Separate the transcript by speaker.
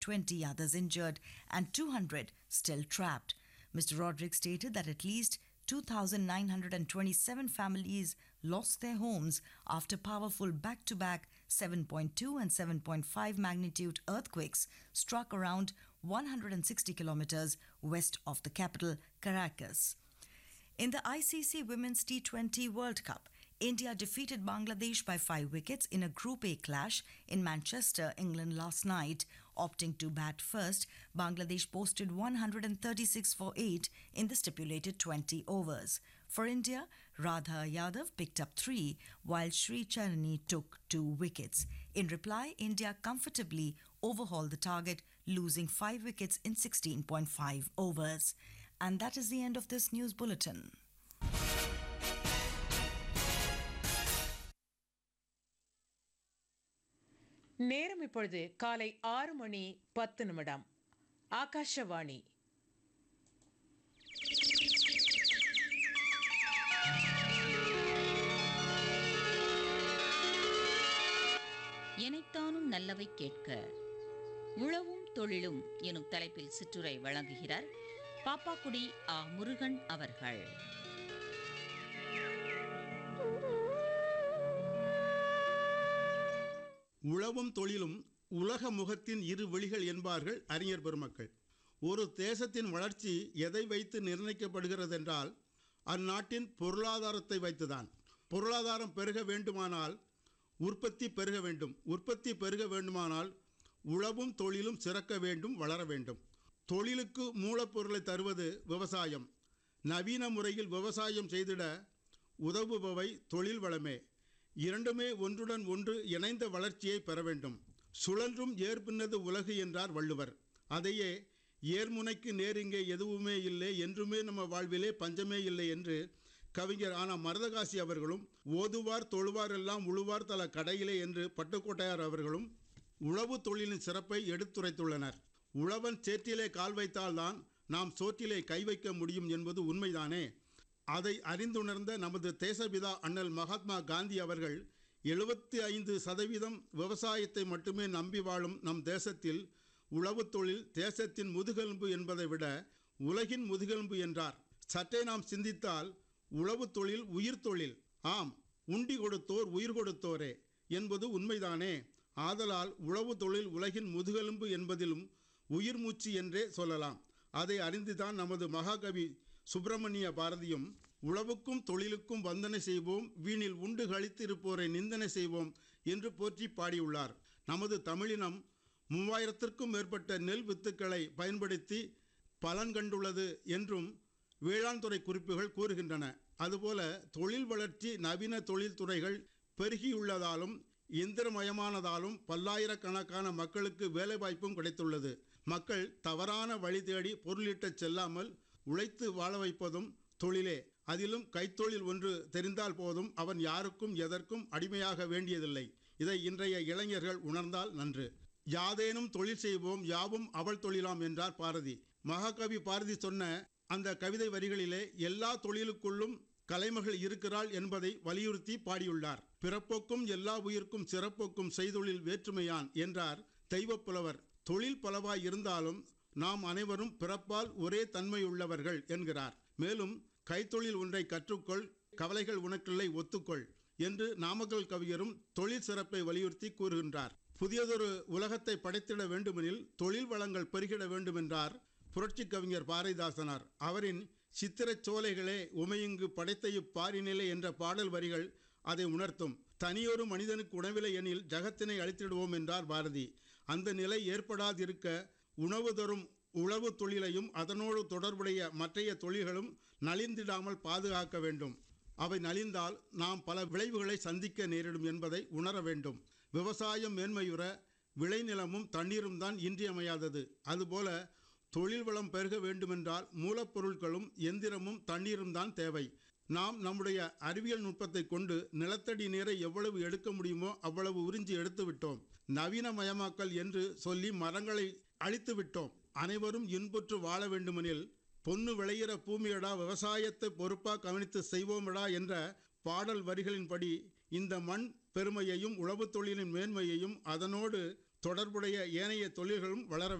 Speaker 1: 20 others injured, and 200 still trapped. Mr. Roderick stated that at least 2,927 families lost their homes after powerful back to back 7.2 and 7.5 magnitude earthquakes struck around 160 kilometers west of the capital, Caracas. In the ICC Women's T20 World Cup, India defeated Bangladesh by five wickets in a Group A clash in Manchester, England last night. Opting to bat first, Bangladesh posted 136 for 8 in the stipulated 20 overs. For India, Radha Yadav picked up three, while Sri Charani took two wickets. In reply, India comfortably overhauled the target, losing five wickets in 16.5 overs. And that is the end of this news bulletin.
Speaker 2: நேரம் இப்பொழுது காலை ஆறு மணி பத்து நிமிடம் ஆகாஷவாணி
Speaker 3: எனைத்தானும் நல்லவை கேட்க உழவும் தொழிலும் எனும் தலைப்பில் சிற்றுரை வழங்குகிறார் பாப்பாக்குடி ஆ முருகன் அவர்கள்
Speaker 4: உழவும் தொழிலும் உலக முகத்தின் இரு வெளிகள் என்பார்கள் அறிஞர் பெருமக்கள் ஒரு தேசத்தின் வளர்ச்சி எதை வைத்து நிர்ணயிக்கப்படுகிறதென்றால் அந்நாட்டின் பொருளாதாரத்தை வைத்துதான் பொருளாதாரம் பெருக வேண்டுமானால் உற்பத்தி பெருக வேண்டும் உற்பத்தி பெருக வேண்டுமானால் உழவும் தொழிலும் சிறக்க வேண்டும் வளர வேண்டும் தொழிலுக்கு மூலப்பொருளை தருவது விவசாயம் நவீன முறையில் விவசாயம் செய்திட உதவுபவை தொழில் வளமே இரண்டுமே ஒன்றுடன் ஒன்று இணைந்த வளர்ச்சியை பெற வேண்டும் சுழன்றும் ஏற்பின்னது உலகு என்றார் வள்ளுவர் அதையே ஏர்முனைக்கு நேரிங்கே எதுவுமே இல்லை என்றுமே நம்ம வாழ்விலே பஞ்சமே இல்லை என்று கவிஞர் ஆனா மருதகாசி அவர்களும் ஓதுவார் தொழுவார் எல்லாம் உழுவார் தல கடையிலே என்று பட்டுக்கோட்டையார் அவர்களும் உழவு தொழிலின் சிறப்பை எடுத்துரைத்துள்ளனர் உழவன் சேற்றிலே கால் வைத்தால்தான் நாம் சோற்றிலே கை வைக்க முடியும் என்பது உண்மைதானே அதை அறிந்துணர்ந்த நமது தேசபிதா அண்ணல் மகாத்மா காந்தி அவர்கள் எழுபத்தி ஐந்து சதவீதம் விவசாயத்தை மட்டுமே நம்பி வாழும் நம் தேசத்தில் உழவுத் தொழில் தேசத்தின் முதுகெலும்பு என்பதை விட உலகின் முதுகெலும்பு என்றார் சற்றே நாம் சிந்தித்தால் உழவுத் தொழில் உயிர் தொழில் ஆம் உண்டி கொடுத்தோர் உயிர் கொடுத்தோரே என்பது உண்மைதானே ஆதலால் உழவு தொழில் உலகின் முதுகெலும்பு என்பதிலும் உயிர் மூச்சு என்றே சொல்லலாம் அதை அறிந்துதான் நமது மகாகவி சுப்பிரமணிய பாரதியும் உழவுக்கும் தொழிலுக்கும் வந்தனை செய்வோம் வீணில் உண்டு கழித்திருப்போரை நிந்தனை செய்வோம் என்று போற்றி பாடியுள்ளார் நமது தமிழினம் மூவாயிரத்திற்கும் மேற்பட்ட நெல் வித்துக்களை பயன்படுத்தி பலன் கண்டுள்ளது என்றும் வேளாண் துறை குறிப்புகள் கூறுகின்றன அதுபோல தொழில் வளர்ச்சி நவீன தொழில்துறைகள் பெருகியுள்ளதாலும் இயந்திரமயமானதாலும் பல்லாயிரக்கணக்கான மக்களுக்கு வேலைவாய்ப்பும் கிடைத்துள்ளது மக்கள் தவறான வழி தேடி பொருளீட்டச் செல்லாமல் உழைத்து வாழ வைப்பதும் தொழிலே அதிலும் கைத்தொழில் ஒன்று தெரிந்தால் போதும் அவன் யாருக்கும் எதற்கும் அடிமையாக வேண்டியதில்லை இதை இன்றைய இளைஞர்கள் உணர்ந்தால் நன்று யாதேனும் தொழில் செய்வோம் யாவும் அவள் தொழிலாம் என்றார் பாரதி மகாகவி பாரதி சொன்ன அந்த கவிதை வரிகளிலே எல்லா தொழிலுக்குள்ளும் கலைமகள் இருக்கிறாள் என்பதை வலியுறுத்தி பாடியுள்ளார் பிறப்போக்கும் எல்லா உயிர்க்கும் சிறப்போக்கும் செய்தொழில் வேற்றுமையான் என்றார் தெய்வப்புலவர் தொழில் பலவாய் இருந்தாலும் நாம் அனைவரும் பிறப்பால் ஒரே தன்மையுள்ளவர்கள் என்கிறார் மேலும் கைத்தொழில் ஒன்றை கற்றுக்கொள் கவலைகள் உனக்கில்லை ஒத்துக்கொள் என்று நாமக்கல் கவிஞரும் தொழில் சிறப்பை வலியுறுத்தி கூறுகின்றார் புதியதொரு உலகத்தை படைத்திட வேண்டுமெனில் தொழில் வளங்கள் பெருகிட வேண்டுமென்றார் புரட்சி கவிஞர் பாரதிதாசனார் அவரின் சித்திரச் சோலைகளே உமையுங்கு படைத்த இப்பாரினிலை என்ற பாடல் வரிகள் அதை உணர்த்தும் தனியொரு மனிதனுக்கு உணவில்லை எனில் ஜகத்தினை அழித்திடுவோம் என்றார் பாரதி அந்த நிலை ஏற்படாதிருக்க உணவு தரும் உழவு தொழிலையும் அதனோடு தொடர்புடைய மற்றைய தொழில்களும் நலிந்திடாமல் பாதுகாக்க வேண்டும் அவை நலிந்தால் நாம் பல விளைவுகளை சந்திக்க நேரிடும் என்பதை உணர வேண்டும் விவசாயம் மேன்மையுற விளைநிலமும் தண்ணீரும் தான் இன்றியமையாதது அதுபோல தொழில் வளம் பெருக வேண்டுமென்றால் மூலப்பொருட்களும் எந்திரமும் தண்ணீரும் தான் தேவை நாம் நம்முடைய அறிவியல் நுட்பத்தை கொண்டு நிலத்தடி நீரை எவ்வளவு எடுக்க முடியுமோ அவ்வளவு உறிஞ்சி எடுத்து விட்டோம் நவீனமயமாக்கல் என்று சொல்லி மரங்களை அழித்து விட்டோம் அனைவரும் இன்புற்று வாழ வேண்டுமெனில் பொன்னு விளையிற பூமியடா விவசாயத்தை பொறுப்பா கவனித்து செய்வோமடா என்ற பாடல் வரிகளின்படி இந்த மண் பெருமையையும் உழவுத் தொழிலின் மேன்மையையும் அதனோடு தொடர்புடைய ஏனைய தொழில்களும் வளர